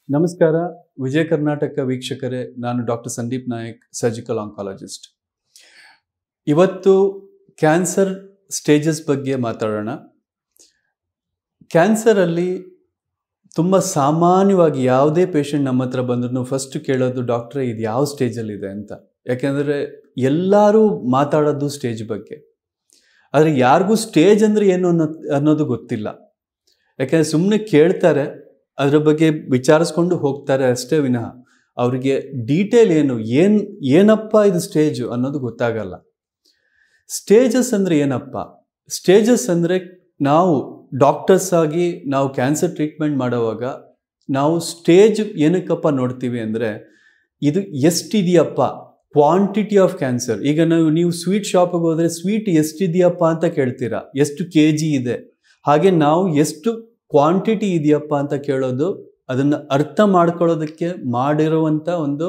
ನಮಸ್ಕಾರ ವಿಜಯ ಕರ್ನಾಟಕ ವೀಕ್ಷಕರೇ ನಾನು doctor Sandeep Nayak surgical oncologist ಇವತ್ತು ಕ್ಯಾನ್ಸರ್ ಸ್ಟೇಜಸ್ ಬಗ್ಗೆ ಮಾತಾಡೋಣ ಕ್ಯಾನ್ಸರಲ್ಲಿ ತುಂಬ ಸಾಮಾನ್ಯವಾಗಿ ಯಾವುದೇ ಪೇಷಂಟ್ ನಮ್ಮ ಹತ್ರ ಬಂದ್ರೂ ಫಸ್ಟ್ ಕೇಳೋದು ಡಾಕ್ಟ್ರೇ ಇದು ಯಾವ ಸ್ಟೇಜಲ್ಲಿದೆ ಅಂತ ಯಾಕೆಂದರೆ ಎಲ್ಲರೂ ಮಾತಾಡೋದು ಸ್ಟೇಜ್ ಬಗ್ಗೆ ಆದರೆ ಯಾರಿಗೂ ಸ್ಟೇಜ್ ಅಂದರೆ ಏನು ಅನ್ನೋ ಅನ್ನೋದು ಗೊತ್ತಿಲ್ಲ ಯಾಕೆಂದರೆ ಸುಮ್ಮನೆ ಕೇಳ್ತಾರೆ ಅದರ ಬಗ್ಗೆ ವಿಚಾರಿಸ್ಕೊಂಡು ಹೋಗ್ತಾರೆ ಅಷ್ಟೇ ವಿನಃ ಅವರಿಗೆ ಡೀಟೇಲ್ ಏನು ಏನು ಏನಪ್ಪ ಇದು ಸ್ಟೇಜು ಅನ್ನೋದು ಗೊತ್ತಾಗಲ್ಲ ಸ್ಟೇಜಸ್ ಅಂದರೆ ಏನಪ್ಪ ಸ್ಟೇಜಸ್ ಅಂದರೆ ನಾವು ಡಾಕ್ಟರ್ಸ್ ಆಗಿ ನಾವು ಕ್ಯಾನ್ಸರ್ ಟ್ರೀಟ್ಮೆಂಟ್ ಮಾಡೋವಾಗ ನಾವು ಸ್ಟೇಜ್ ಏನಕ್ಕಪ್ಪ ನೋಡ್ತೀವಿ ಅಂದರೆ ಇದು ಎಷ್ಟಿದೆಯಪ್ಪ ಕ್ವಾಂಟಿಟಿ ಆಫ್ ಕ್ಯಾನ್ಸರ್ ಈಗ ನಾವು ನೀವು ಸ್ವೀಟ್ ಶಾಪಿಗೆ ಹೋದರೆ ಸ್ವೀಟ್ ಎಷ್ಟಿದೆಯಪ್ಪ ಅಂತ ಕೇಳ್ತೀರಾ ಎಷ್ಟು ಕೆ ಜಿ ಇದೆ ಹಾಗೆ ನಾವು ಎಷ್ಟು ಕ್ವಾಂಟಿಟಿ ಇದೆಯಪ್ಪ ಅಂತ ಕೇಳೋದು ಅದನ್ನು ಅರ್ಥ ಮಾಡ್ಕೊಳ್ಳೋದಕ್ಕೆ ಮಾಡಿರುವಂಥ ಒಂದು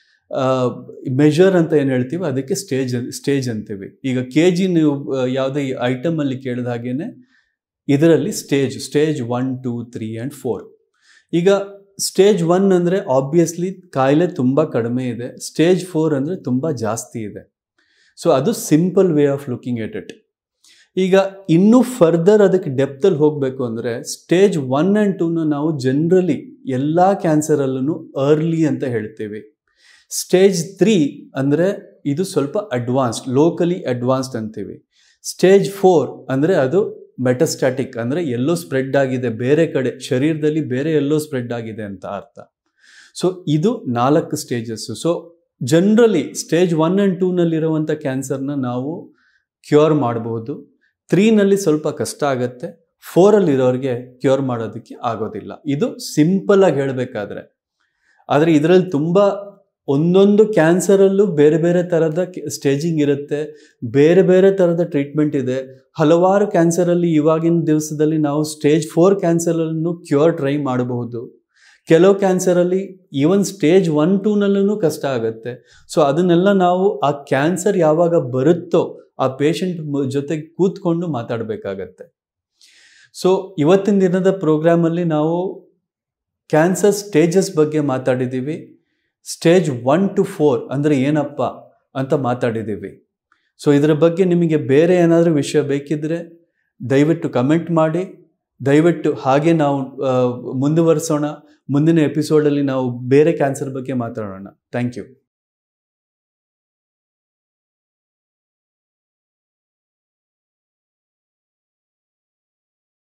ಮೆಷರ್ ಅಂತ ಏನು ಹೇಳ್ತೀವಿ ಅದಕ್ಕೆ ಸ್ಟೇಜ್ ಸ್ಟೇಜ್ ಅಂತೀವಿ ಈಗ ಕೆ ಜಿ ನೀವು ಯಾವುದೇ ಐಟಮಲ್ಲಿ ಕೇಳಿದ ಹಾಗೇನೆ ಇದರಲ್ಲಿ stage stage one two three and four ಈಗ ಸ್ಟೇಜ್ ಒನ್ ಅಂದರೆ ಆಬ್ವಿಯಸ್ಲಿ ಕಾಯಿಲೆ ತುಂಬ ಕಡಿಮೆ ಇದೆ ಸ್ಟೇಜ್ ಫೋರ್ ಅಂದರೆ ತುಂಬ ಜಾಸ್ತಿ ಇದೆ ಸೊ ಅದು simple way of looking at it ಈಗ ಇನ್ನೂ ಫರ್ದರ್ ಅದಕ್ಕೆ ಡೆಪ್ತಲ್ಲಿ ಹೋಗಬೇಕು ಅಂದರೆ ಸ್ಟೇಜ್ ಒನ್ ಆ್ಯಂಡ್ ಟೂನ ನಾವು ಜನರಲಿ ಎಲ್ಲ ಕ್ಯಾನ್ಸರಲ್ಲೂ ಅರ್ಲಿ ಅಂತ ಹೇಳ್ತೀವಿ ಸ್ಟೇಜ್ ತ್ರೀ ಅಂದರೆ ಇದು ಸ್ವಲ್ಪ ಅಡ್ವಾನ್ಸ್ಡ್ ಲೋಕಲಿ ಅಡ್ವಾನ್ಸ್ಡ್ ಅಂತೀವಿ ಸ್ಟೇಜ್ ಫೋರ್ ಅಂದರೆ ಅದು ಮೆಟಸ್ಟ್ಯಾಟಿಕ್ ಅಂದರೆ ಎಲ್ಲೋ ಸ್ಪ್ರೆಡ್ ಆಗಿದೆ ಬೇರೆ ಕಡೆ ಶರೀರದಲ್ಲಿ ಬೇರೆ ಎಲ್ಲೋ ಸ್ಪ್ರೆಡ್ ಆಗಿದೆ ಅಂತ ಅರ್ಥ ಸೊ ಇದು ನಾಲ್ಕು stages so generally stage one and ಟೂನಲ್ಲಿರುವಂಥ ಕ್ಯಾನ್ಸರ್ನ ನಾವು ಕ್ಯೂರ್ ಮಾಡಬಹುದು ತ್ರೀನಲ್ಲಿ ಸ್ವಲ್ಪ ಕಷ್ಟ ಆಗುತ್ತೆ ಫೋರಲ್ಲಿರೋರಿಗೆ ಕ್ಯೂರ್ ಮಾಡೋದಕ್ಕೆ ಆಗೋದಿಲ್ಲ ಇದು ಸಿಂಪಲ್ ಆಗಿ ಹೇಳಬೇಕಾದ್ರೆ ಆದರೆ ಇದರಲ್ಲಿ ತುಂಬ ಒಂದೊಂದು ಕ್ಯಾನ್ಸರಲ್ಲೂ ಬೇರೆ ಬೇರೆ ಥರದ ಸ್ಟೇಜಿಂಗ್ ಇರುತ್ತೆ ಬೇರೆ ಬೇರೆ ಥರದ ಟ್ರೀಟ್ಮೆಂಟ್ ಇದೆ ಹಲವಾರು ಕ್ಯಾನ್ಸರಲ್ಲಿ ಇವಾಗಿನ ದಿವಸದಲ್ಲಿ ನಾವು ಸ್ಟೇಜ್ ಫೋರ್ ಕ್ಯಾನ್ಸರನ್ನು ಕ್ಯೂರ್ ಟ್ರೈ ಮಾಡಬಹುದು ಕೆಲವು ಕ್ಯಾನ್ಸರಲ್ಲಿ ಈವನ್ ಸ್ಟೇಜ್ ಒನ್ ಟೂನಲ್ಲೂ ಕಷ್ಟ ಆಗುತ್ತೆ ಸೊ ಅದನ್ನೆಲ್ಲ ನಾವು ಆ ಕ್ಯಾನ್ಸರ್ ಯಾವಾಗ ಬರುತ್ತೋ ಆ ಪೇಷಂಟ್ ಜೊತೆಗೆ ಕೂತ್ಕೊಂಡು ಮಾತಾಡಬೇಕಾಗತ್ತೆ ಸೊ ಇವತ್ತಿನ ದಿನದ ಪ್ರೋಗ್ರಾಮಲ್ಲಿ ನಾವು ಕ್ಯಾನ್ಸರ್ ಸ್ಟೇಜಸ್ ಬಗ್ಗೆ ಮಾತಾಡಿದ್ದೀವಿ ಸ್ಟೇಜ್ ಒನ್ ಟು ಫೋರ್ ಅಂದರೆ ಏನಪ್ಪ ಅಂತ ಮಾತಾಡಿದ್ದೀವಿ ಸೊ ಇದರ ಬಗ್ಗೆ ನಿಮಗೆ ಬೇರೆ ಏನಾದರೂ ವಿಷಯ ಬೇಕಿದ್ದರೆ ದಯವಿಟ್ಟು ಕಮೆಂಟ್ ಮಾಡಿ ದಯವಿಟ್ಟು ಹಾಗೆ ನಾವು ಮುಂದುವರಿಸೋಣ ಮುಂದಿನ ಎಪಿಸೋಡಲ್ಲಿ ನಾವು ಬೇರೆ ಕ್ಯಾನ್ಸರ್ ಬಗ್ಗೆ ಮಾತಾಡೋಣ ಥ್ಯಾಂಕ್ ಯು